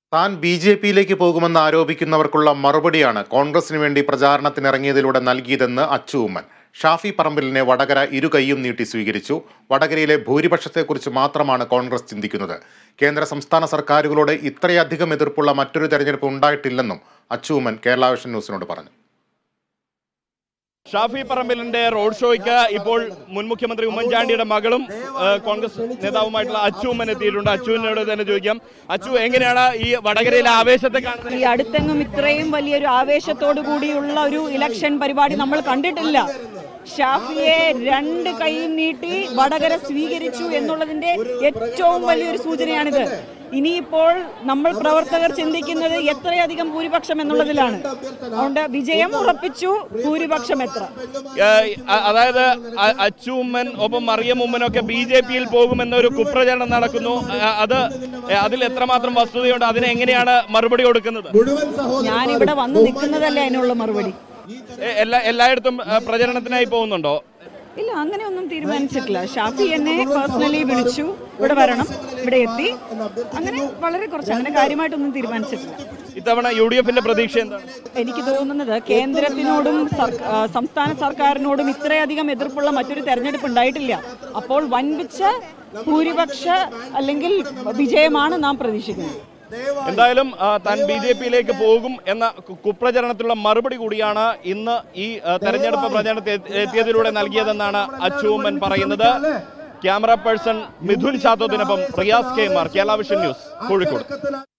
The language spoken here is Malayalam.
താൻ ബി ജെ പിയിലേക്ക് പോകുമെന്ന് ആരോപിക്കുന്നവർക്കുള്ള മറുപടിയാണ് കോൺഗ്രസിന് വേണ്ടി പ്രചാരണത്തിനിറങ്ങിയതിലൂടെ നൽകിയതെന്ന് അച്ചു ഉമ്മൻ ഷാഫി പറമ്പിലിനെ വടകര ഇരു കൈയും നീട്ടി സ്വീകരിച്ചു വടകരയിലെ ഭൂരിപക്ഷത്തെക്കുറിച്ച് മാത്രമാണ് കോൺഗ്രസ് ചിന്തിക്കുന്നത് കേന്ദ്ര സംസ്ഥാന സർക്കാരുകളോട് ഇത്രയധികം എതിർപ്പുള്ള മറ്റൊരു തെരഞ്ഞെടുപ്പ് ഉണ്ടായിട്ടില്ലെന്നും അച്ചു ഉമ്മൻ കേരള വിഷൻ ന്യൂസിനോട് പറഞ്ഞു ഷാഫി പറമ്പിലിന്റെ റോഡ് ഷോയ്ക്ക് ഇപ്പോൾ മുൻ മുഖ്യമന്ത്രി ഉമ്മൻചാണ്ടിയുടെ മകളും ഏഹ്, കോൺഗ്രസ് നേതാവുമായിട്ടുള്ള അച്ചു ഉമ്മൻ എത്തിയിട്ടുണ്ട് അച്ചുവിനോട് തന്നെ ചോദിക്കാം അച്ചു എങ്ങനെയാണ് ഈ വടകരയിലെ ആവേശത്തെ കാണുന്നത് ഈ അടുത്തെങ്ങും ഇത്രയും വലിയൊരു ആവേശത്തോടു കൂടിയുള്ള ഒരു ഇലക്ഷൻ പരിപാടി നമ്മൾ കണ്ടിട്ടില്ല ഷാഫിയെ രണ്ട് കൈയും നീട്ടി വടകര സ്വീകരിച്ചു എന്നുള്ളതിന്റെ ഏറ്റവും വലിയൊരു സൂചനയാണിത് ഇനിയിപ്പോൾ നമ്മൾ പ്രവർത്തകർ ചിന്തിക്കുന്നത് എത്രയധികം ഭൂരിപക്ഷം എന്നുള്ളതിലാണ് അതുകൊണ്ട് വിജയം ഉറപ്പിച്ചു ഭൂരിപക്ഷം എത്ര ഏഹ്, അ- അതായത് അ- അച്ചു ഉമ്മൻ ഒപ്പം മറിയം ഉമ്മനൊക്കെ ബി ജെ പിയിൽ പോകുമെന്നൊരു കുപ്രചരണം നടക്കുന്നു അ- അത് ഏഹ്, അതിൽ എത്രമാത്രം വസ്തുതയുണ്ട് അതിനെ എങ്ങനെയാണ് മറുപടി കൊടുക്കുന്നത് ഞാനിവിടെ വന്ന് നിൽക്കുന്നതല്ലേ അതിനുള്ള മറുപടി ഏഹ്, എല്ലാ എല്ലായിടത്തും ഏഹ്, പ്രചരണത്തിനായി പോകുന്നുണ്ടോ ഇല്ല അങ്ങനെയൊന്നും തീരുമാനിച്ചിട്ടില്ല ഷാഫി എന്നെ പേഴ്സണലി വിളിച്ചു ഇവിടെ വരണം ഇവിടെ എത്തി അങ്ങനെ വളരെ കുറച്ച് അങ്ങനെ കാര്യമായിട്ടൊന്നും തീരുമാനിച്ചിട്ടില്ല ഇത്തവണ യു ഡി എഫിന്റെ പ്രതീക്ഷ എന്താണ് എനിക്ക് തോന്നുന്നത് കേന്ദ്രത്തിനോടും സർ- ആ, സംസ്ഥാന സർക്കാരിനോടും ഇത്രയധികം എതിർപ്പുള്ള മറ്റൊരു തെരഞ്ഞെടുപ്പ് ഉണ്ടായിട്ടില്ല അപ്പോൾ വൻപിച്ച ഭൂരിപക്ഷ അല്ലെങ്കിൽ വിജയമാണ് നാം പ്രതീക്ഷിക്കുന്നത് എന്തായാലും ആ, താൻ ബി ജെ പിയിലേക്ക് പോകും എന്ന കു- കുപ്രചരണത്തിലുള്ള മറുപടി കൂടിയാണ് ഇന്ന് ഈ ആ, തെരഞ്ഞെടുപ്പ് പ്രചരണത്തിൽ എത്തി- എത്തിയതിലൂടെ നൽകിയതെന്നാണ് അച്ചൂമ്മൻ പറയുന്നത് ക്യാമറ പേഴ്സൺ മിഥുൻ ചാത്തോത്തിനൊപ്പം റിയാസ് കെ മാർ കേരള വിഷൻ ന്യൂസ് കോഴിക്കോട്